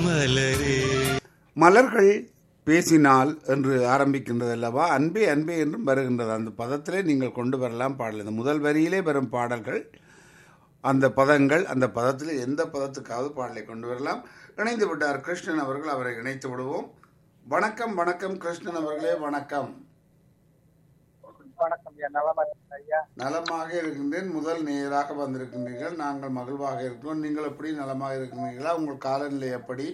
மலரே மலர்கள் பேசினால் என்று ஆரம்பிக்கின்றது அல்லவா அன்பே அன்பே என்றும் வருகின்றது அந்த பதத்திலே நீங்கள் கொண்டு வரலாம் பாடல் இந்த முதல் வரியிலே வரும் பாடல்கள் அந்த பதங்கள் அந்த பதத்தில் எந்த பதத்துக்காவது பாடலை கொண்டு வரலாம் இணைந்து விட்டார் கிருஷ்ணன் அவர்கள் அவரை இணைத்து விடுவோம் வணக்கம் வணக்கம் கிருஷ்ணன் அவர்களே வணக்கம் வணக்கம் ஐயா நலமா இருக்கீங்களா ஐயா நலமாக இருக்கின்றேன் முதல் நேராக வந்திருக்கின்றீர்கள் நாங்கள் மகிழ்வாக இருக்கிறோம் நீங்கள் எப்படி நலமாக இருக்கின்றீர்களா உங்கள் காலநிலை எப்படி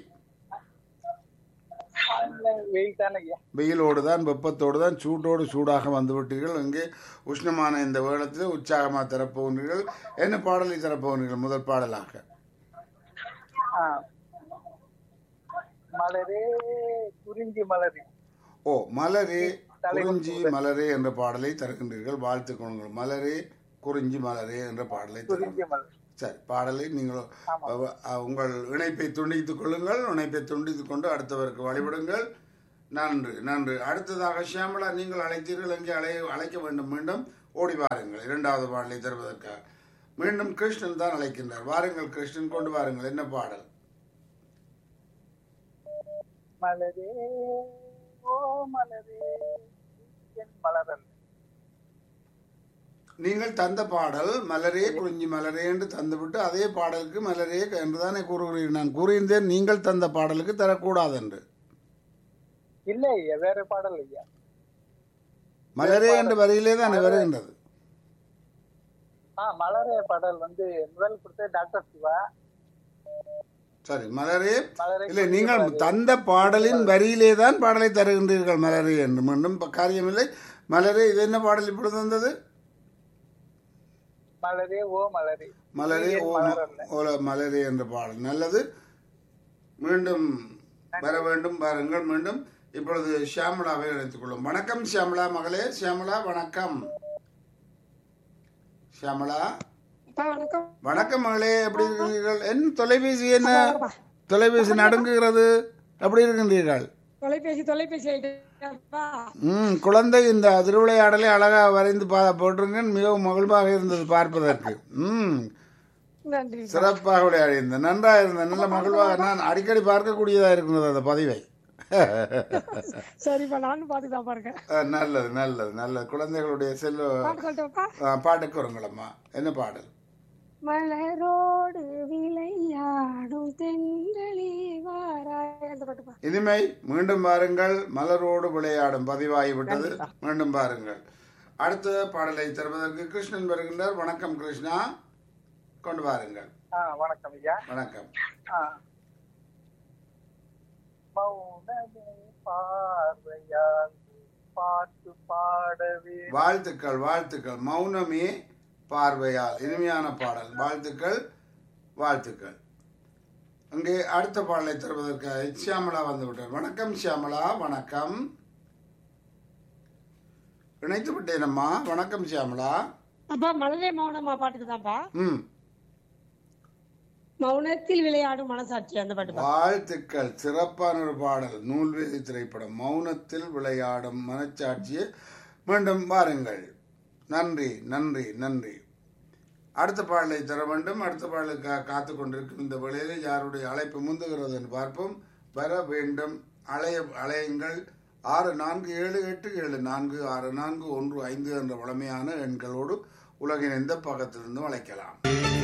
வெயில் தானே ஐயா வெயிலோடு தான் வெப்பத்தோடு தான் சூட்டோடு சூடாக வந்துவிட்டீர்கள் இங்கே உஷ்ணமான இந்த வேளத்தில் உற்சாகமாக தரப்போகிறீர்கள் என்ன பாடலை தரப்போகிறீர்கள் முதல் பாடலாக ஆ. மலரே குறிஞ்சி மலரே ஓ மலரே குறிஞ்சி மலரே என்ற பாடலை தருகின்றீர்கள் வாழ்த்துக் கொள்ளுங்கள் மலரே குறிஞ்சி மலரே என்ற பாடலை குறிஞ்சி தருங்கள் மலர் சரி பாடலை நீங்கள் அஹ், அஹ், உங்கள் இணைப்பை துண்டித்துக் கொள்ளுங்கள் இணைப்பை துண்டித்துக் கொண்டு அடுத்தவருக்கு வழிபடுங்கள் நன்று நன்று அடுத்ததாக ஷியாமலா நீங்கள் அழைத்தீர்கள் எங்கே அழை அழைக்க வேண்டும் மீண்டும் ஓடி வாருங்கள் இரண்டாவது பாடலை தருவதற்காக மீண்டும் கிருஷ்ணன் தான் அழைக்கின்றார் வாருங்கள் கிருஷ்ணன் கொண்டு வாருங்கள் என்ன பாடல் மலரே ஓ மலரே என் மலரல் நீங்கள் தந்த பாடல் மலரே குறிஞ்சி மலரே என்று தந்துவிட்டு அதே பாடலுக்கு மலரே என்று தானே கூறுகிறீர்கள் நான் கூறியிருந்தேன் நீங்கள் தந்த பாடலுக்கு தரக்கூடாது என்று இல்ல ஐயா வேற பாடல் ஐயா மலரே என்ற வரியிலே தான் வருகின்றது ஆ மலரே பாடல் வந்து முதல் கொடுத்த டாக்டர் சிவா சரி மலரே மலரே இல்லை நீங்கள் தந்த பாடலின் வரியிலே தான் பாடலை தருகின்றீர்கள் மலரே என்று மீண்டும் ப- காரியமில்லை மலரே இது என்ன பாடல் இப்படி தந்தது மலரே ஓ மலரே மலரே என் ஓ மலரல்ல. ஓல மலரே என்ற பாடல் நல்லது மீண்டும் வர வேண்டும் வாருங்கள் மீண்டும் இப்பொழுது ஷியாமலாவை அழைத்துக் கொள்ளும் வணக்கம் ஷியாமலா மகளே ஷியாமலா வணக்கம் ஷியாமலா வணக்கம் வணக்கம் மகளே எப்படி இருக்கிறீர்கள் என் தொலைபேசி என்ன தொலைபேசி நடுங்குகிறது எப்படி இருக்கின்றீர்கள் தொலைபேசி தொலைபேசி ஆயிட்டா ம் குழந்தை இந்த திருவிளையாடலை அழகா வரைந்து பா போட்டிருங்க மிகவும் மகிழ்வாக இருந்தது பார்ப்பதற்கு ம் நன்றி சிறப்பாக விளையாடியிருந்தேன் நன்றாக இருந்தேன் நல்ல மகிழ்வாக நான் அடிக்கடி பார்க்கக்கூடியதாக இருக்கிறது அந்த பதிவை சரிப்பா நானும் பார்த்து தான் பாருங்க அஹ், நல்லது நல்லது நல்லது குழந்தைகளுடைய செல்வ பாட்டு சொல்லட்டும்ப்பா அஹ், பாட்டுக்கு வருங்களம்மா என்ன பாடல் மலரோடு விளையாடும் தென்றலி வாராய் அந்த பாட்டுப்பா இனிமை மீண்டும் பாருங்கள் மலரோடு விளையாடும் பதிவாகிவிட்டது மீண்டும் பாருங்கள் அடுத்த பாடலை தருவதற்கு கிருஷ்ணன் வருகின்றார் வணக்கம் கிருஷ்ணா கொண்டு வாருங்கள் ஆ வணக்கம் ஐயா வணக்கம் ஆ. மௌனமே பார்வையால் பாட்டு பாடவே வாழ்த்துக்கள் வாழ்த்துக்கள் மௌனமே பார்வையால் இனிமையான பாடல் வாழ்த்துக்கள் வாழ்த்துக்கள் அங்கே அடுத்த பாடலை தருவதற்கு ஷியாமலா வந்து விட்டார் வணக்கம் ஷியாமலா வணக்கம் இணைத்து விட்டேனம்மா வணக்கம் ஷியாமலா அப்பா மலரே மௌனமா பாட்டுக்கு தான்ப்பா ம் மௌனத்தில் விளையாடும் மனசாட்சி அந்த பாட்டுப்பா வாழ்த்துக்கள் சிறப்பான ஒரு பாடல் நூல்வேதி திரைப்படம் மௌனத்தில் விளையாடும் மனச்சாட்சியை மீண்டும் வாருங்கள் நன்றி நன்றி நன்றி அடுத்த பாடலை தர வேண்டும் அடுத்த பாடலுக்காக காத்து கொண்டிருக்கும் இந்த வேளையில் யாருடைய அழைப்பு முந்துகிறது என்று பார்ப்போம் வர வேண்டும் அலைய அலையுங்கள் ஆறு நான்கு ஏழு எட்டு ஏழு நான்கு ஆறு நான்கு ஒன்று ஐந்து என்ற வளமையான எண்களோடு உலகின் எந்த பக்கத்திலிருந்தும் அழைக்கலாம்